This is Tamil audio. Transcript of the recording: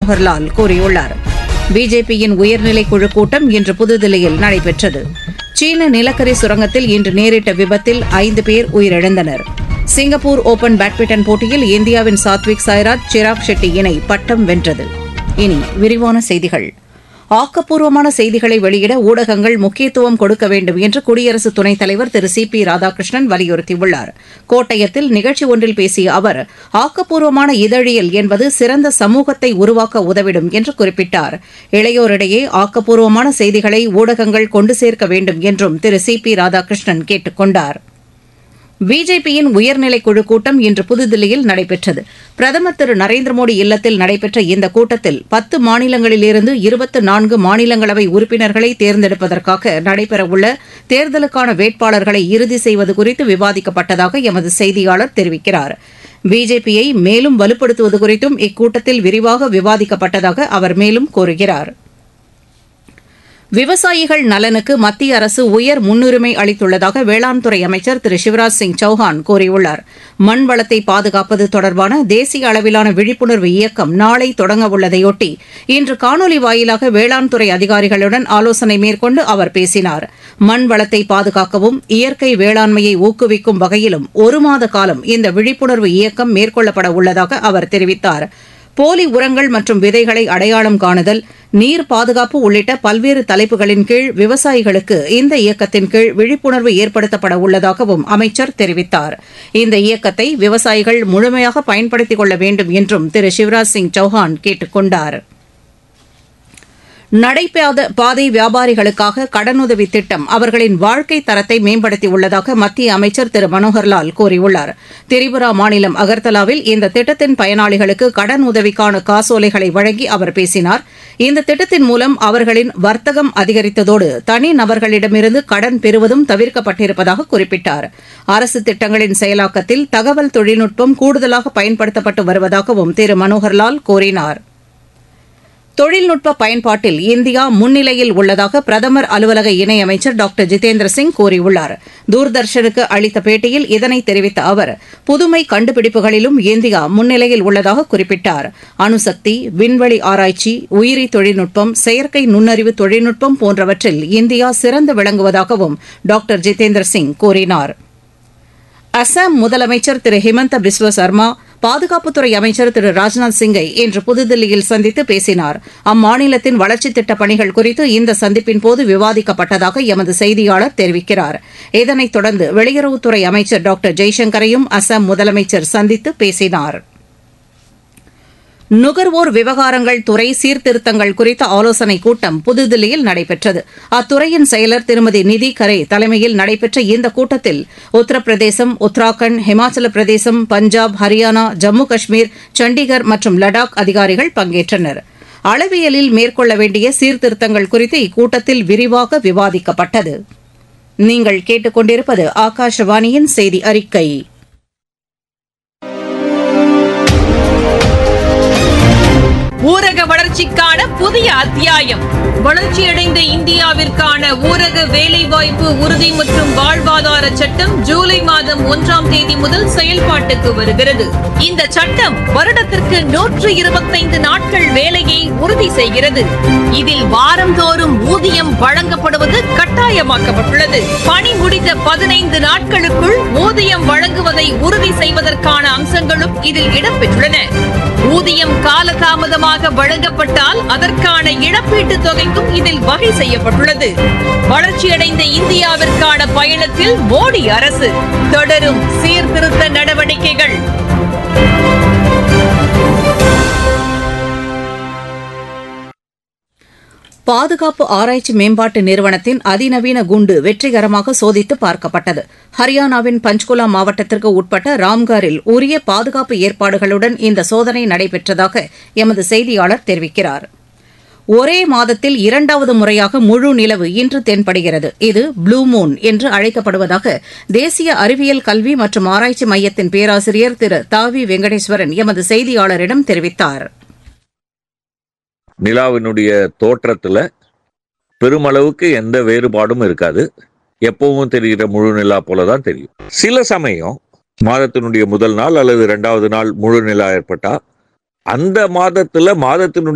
மனோகர்லால் கூறியுள்ளார் பிஜேபியின் உயர்நிலை குழு கூட்டம் இன்று புதுதில்லியில் நடைபெற்றது சீன நிலக்கரி சுரங்கத்தில் இன்று நேரிட்ட விபத்தில் ஐந்து பேர் உயிரிழந்தனர் சிங்கப்பூர் ஓபன் பேட்மிண்டன் போட்டியில் இந்தியாவின் சாத்விக் சாய்ராஜ் சிராக் ஷெட்டி இணை பட்டம் வென்றது இனி விரிவான செய்திகள் ஆக்கப்பூர்வமான செய்திகளை வெளியிட ஊடகங்கள் முக்கியத்துவம் கொடுக்க வேண்டும் என்று குடியரசு துணைத் தலைவர் திரு சி பி ராதாகிருஷ்ணன் வலியுறுத்தியுள்ளார் கோட்டயத்தில் நிகழ்ச்சி ஒன்றில் பேசிய அவர் ஆக்கப்பூர்வமான இதழியல் என்பது சிறந்த சமூகத்தை உருவாக்க உதவிடும் என்று குறிப்பிட்டார் இளையோரிடையே ஆக்கப்பூர்வமான செய்திகளை ஊடகங்கள் கொண்டு சேர்க்க வேண்டும் என்றும் திரு சி பி ராதாகிருஷ்ணன் கேட்டுக் கொண்டார் பிஜேபியின் உயர்நிலைக் குழு கூட்டம் இன்று புதுதில்லியில் நடைபெற்றது பிரதமர் திரு நரேந்திர மோடி இல்லத்தில் நடைபெற்ற இந்த கூட்டத்தில் பத்து மாநிலங்களிலிருந்து இருபத்து நான்கு மாநிலங்களவை உறுப்பினர்களை தேர்ந்தெடுப்பதற்காக நடைபெறவுள்ள தேர்தலுக்கான வேட்பாளர்களை இறுதி செய்வது குறித்து விவாதிக்கப்பட்டதாக எமது செய்தியாளர் தெரிவிக்கிறார் பிஜேபியை மேலும் வலுப்படுத்துவது குறித்தும் இக்கூட்டத்தில் விரிவாக விவாதிக்கப்பட்டதாக அவர் மேலும் கூறுகிறார் விவசாயிகள் நலனுக்கு மத்திய அரசு உயர் முன்னுரிமை அளித்துள்ளதாக வேளாண் துறை அமைச்சர் திரு சிவராஜ் சிங் சௌஹான் கூறியுள்ளார் மண் வளத்தை பாதுகாப்பது தொடர்பான தேசிய அளவிலான விழிப்புணர்வு இயக்கம் நாளை தொடங்கவுள்ளதையொட்டி இன்று காணொலி வாயிலாக வேளாண் துறை அதிகாரிகளுடன் ஆலோசனை மேற்கொண்டு அவர் பேசினார் மண் வளத்தை பாதுகாக்கவும் இயற்கை வேளாண்மையை ஊக்குவிக்கும் வகையிலும் ஒரு மாத காலம் இந்த விழிப்புணர்வு இயக்கம் மேற்கொள்ளப்பட உள்ளதாக அவர் தெரிவித்தார் போலி உரங்கள் மற்றும் விதைகளை அடையாளம் காணுதல் நீர் பாதுகாப்பு உள்ளிட்ட பல்வேறு தலைப்புகளின் கீழ் விவசாயிகளுக்கு இந்த இயக்கத்தின் கீழ் விழிப்புணர்வு ஏற்படுத்தப்பட உள்ளதாகவும் அமைச்சர் தெரிவித்தார் இந்த இயக்கத்தை விவசாயிகள் முழுமையாக பயன்படுத்திக் கொள்ள வேண்டும் என்றும் திரு சிவராஜ் சிங் சௌஹான் கேட்டுக் கொண்டாா் நடைபாத பாதை வியாபாரிகளுக்காக கடனுதவி திட்டம் அவர்களின் வாழ்க்கை தரத்தை மேம்படுத்தியுள்ளதாக மத்திய அமைச்சர் திரு மனோகர்லால் கூறியுள்ளார் திரிபுரா மாநிலம் அகர்தலாவில் இந்த திட்டத்தின் பயனாளிகளுக்கு கடன் உதவிக்கான காசோலைகளை வழங்கி அவர் பேசினார் இந்த திட்டத்தின் மூலம் அவர்களின் வர்த்தகம் அதிகரித்ததோடு தனி நபர்களிடமிருந்து கடன் பெறுவதும் தவிர்க்கப்பட்டிருப்பதாக குறிப்பிட்டார் அரசு திட்டங்களின் செயலாக்கத்தில் தகவல் தொழில்நுட்பம் கூடுதலாக பயன்படுத்தப்பட்டு வருவதாகவும் திரு மனோகர்லால் கூறினார் தொழில்நுட்ப பயன்பாட்டில் இந்தியா முன்னிலையில் உள்ளதாக பிரதமர் அலுவலக இணையமைச்சர் டாக்டர் ஜிதேந்திர சிங் கூறியுள்ளார் தூர்தர்ஷனுக்கு அளித்த பேட்டியில் இதனை தெரிவித்த அவர் புதுமை கண்டுபிடிப்புகளிலும் இந்தியா முன்னிலையில் உள்ளதாக குறிப்பிட்டார் அணுசக்தி விண்வெளி ஆராய்ச்சி உயிரி தொழில்நுட்பம் செயற்கை நுண்ணறிவு தொழில்நுட்பம் போன்றவற்றில் இந்தியா சிறந்து விளங்குவதாகவும் டாக்டர் ஜிதேந்திர சிங் கூறினார் அசாம் முதலமைச்சர் திரு ஹிமந்த பிஸ்வ சர்மா பாதுகாப்புத்துறை அமைச்சர் திரு ராஜ்நாத் சிங்கை இன்று புதுதில்லியில் சந்தித்து பேசினார் அம்மாநிலத்தின் வளர்ச்சித் திட்டப் பணிகள் குறித்து இந்த சந்திப்பின் போது விவாதிக்கப்பட்டதாக எமது செய்தியாளர் தெரிவிக்கிறார் இதனைத் தொடர்ந்து வெளியுறவுத்துறை அமைச்சர் டாக்டர் ஜெய்சங்கரையும் அசாம் முதலமைச்சர் சந்தித்து பேசினார் நுகர்வோர் விவகாரங்கள் துறை சீர்திருத்தங்கள் குறித்த ஆலோசனைக் கூட்டம் புதுதில்லியில் நடைபெற்றது அத்துறையின் செயலர் திருமதி நிதி கரே தலைமையில் நடைபெற்ற இந்த கூட்டத்தில் உத்தரப்பிரதேசம் உத்தராகண்ட் ஹிமாச்சல பிரதேசம் பஞ்சாப் ஹரியானா ஜம்மு காஷ்மீர் சண்டிகர் மற்றும் லடாக் அதிகாரிகள் பங்கேற்றனர் அளவியலில் மேற்கொள்ள வேண்டிய சீர்திருத்தங்கள் குறித்து இக்கூட்டத்தில் விரிவாக விவாதிக்கப்பட்டது நீங்கள் கேட்டுக்கொண்டிருப்பது ஆகாஷவாணியின் செய்தி அறிக்கை ஊரக வளர்ச்சிக்கான புதிய அத்தியாயம் வளர்ச்சியடைந்த இந்தியாவிற்கான ஊரக வேலைவாய்ப்பு உறுதி மற்றும் வாழ்வாதார சட்டம் ஜூலை மாதம் ஒன்றாம் தேதி முதல் செயல்பாட்டுக்கு வருகிறது இந்த சட்டம் வருடத்திற்கு நூற்று இருபத்தைந்து நாட்கள் வேலையை உறுதி செய்கிறது இதில் வாரந்தோறும் ஊதியம் வழங்கப்படுவது கட்டாயமாக்கப்பட்டுள்ளது பணி முடிந்த பதினைந்து நாட்களுக்குள் ஊதியம் வழங்குவதை உறுதி செய்வதற்கான அம்சங்களும் இதில் இடம்பெற்றுள்ளன ஊதியம் காலதாமதமாக வழங்கப்பட்டால் அதற்கான இழப்பீட்டுத் தொகைக்கும் இதில் வகை செய்யப்பட்டுள்ளது வளர்ச்சியடைந்த இந்தியாவிற்கான பயணத்தில் மோடி அரசு தொடரும் சீர்திருத்த நடவடிக்கைகள் பாதுகாப்பு ஆராய்ச்சி மேம்பாட்டு நிறுவனத்தின் அதிநவீன குண்டு வெற்றிகரமாக சோதித்து பார்க்கப்பட்டது ஹரியானாவின் பஞ்ச்குலா மாவட்டத்திற்கு உட்பட்ட ராம்காரில் உரிய பாதுகாப்பு ஏற்பாடுகளுடன் இந்த சோதனை நடைபெற்றதாக எமது செய்தியாளர் தெரிவிக்கிறார் ஒரே மாதத்தில் இரண்டாவது முறையாக முழு நிலவு இன்று தென்படுகிறது இது ப்ளூ மூன் என்று அழைக்கப்படுவதாக தேசிய அறிவியல் கல்வி மற்றும் ஆராய்ச்சி மையத்தின் பேராசிரியர் திரு தாவி வெங்கடேஸ்வரன் எமது செய்தியாளரிடம் தெரிவித்தார் நிலாவினுடைய தோற்றத்துல பெருமளவுக்கு எந்த வேறுபாடும் இருக்காது எப்பவும் தெரிகிற முழு நிலா போல தான் தெரியும் சில சமயம் மாதத்தினுடைய முதல் நாள் அல்லது இரண்டாவது நாள் முழு நிலா ஏற்பட்டா அந்த மாதத்துல மாதத்தினுடைய